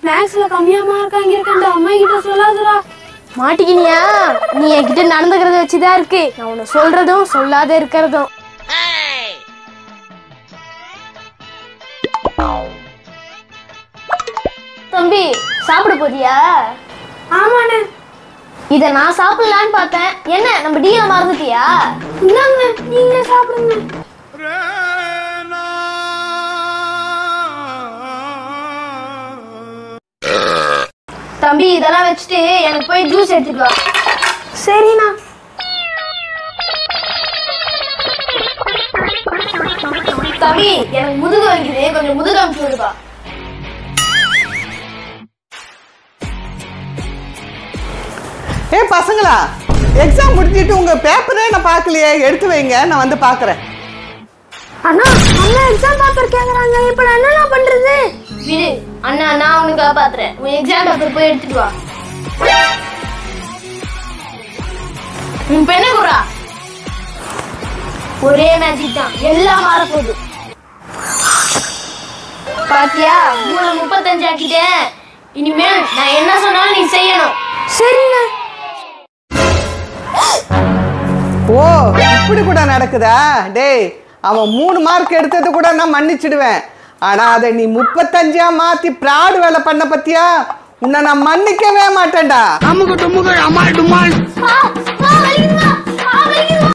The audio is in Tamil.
மேக்ஸ்ல கம்மியா மார்க் வாங்கியிருக்கேன்டா அம்மா கிட்ட சொல்லாதடா மாட்டிக்கினியா நீ என்கிட்ட நடந்துக்கிறத வச்சுதான் இருக்கு நான் உன்னை சொல்றதும் சொல்லாத இருக்கிறதும் தம்பி சாப்பிட போறியா ஆமாண்ணே இத நான் சாப்பிடலான்னு பார்த்தேன் என்ன நம்ம டீல மறந்துட்டியா இந்தாங்க நீங்க சாப்பிடுங்க தம்பி இதெல்லாம் வச்சுட்டு எனக்கு போய் ஜூஸ் எடுத்துட்டு வா சரிண்ணா தம்பி எனக்கு முதுகு வலிக்குது கொஞ்சம் முதுகு அமுச்சு விடுப்பா ஏ பசங்களா எக்ஸாம் முடிஞ்சிட்டு உங்க பேப்பரே நான் பார்க்கலையே எடுத்து வைங்க நான் வந்து பார்க்கறேன் அண்ணா அண்ணா எக்ஸாம் பேப்பர் கேக்குறாங்க இப்ப நான் என்னண்ணா பண்றது விடு அண்ணா நான் உனக்கு காப்பாத்துறேன் உன் எக்ஸாம் பேப்பர் போய் எடுத்துட்டு வா உன் பெண்ணை குறா ஒரே மேஜிக் தான் எல்லாம் மாறப்போகுது பாத்தியா மூணு முப்பத்தஞ்சு ஆக்கிட்டேன் இனிமேல் நான் என்ன சொன்னாலும் நீ செய்யணும் சரிண்ணா ஓ இப்படி கூட நடக்குதா டேய் அவன் மூணு மார்க் எடுத்தது கூட நான் மன்னிச்சிடுவேன் ஆனா அதை நீ முப்பத்தஞ்சா மாத்தி ப்ராடு வேலை பண்ண பத்தியா உன்னை நான் மன்னிக்கவே மாட்டேன்டா அமுக டுமுக அமால் டுமால் ஆ, ஆ, வலிக்குதுடா. ஆ, வலிக்குது.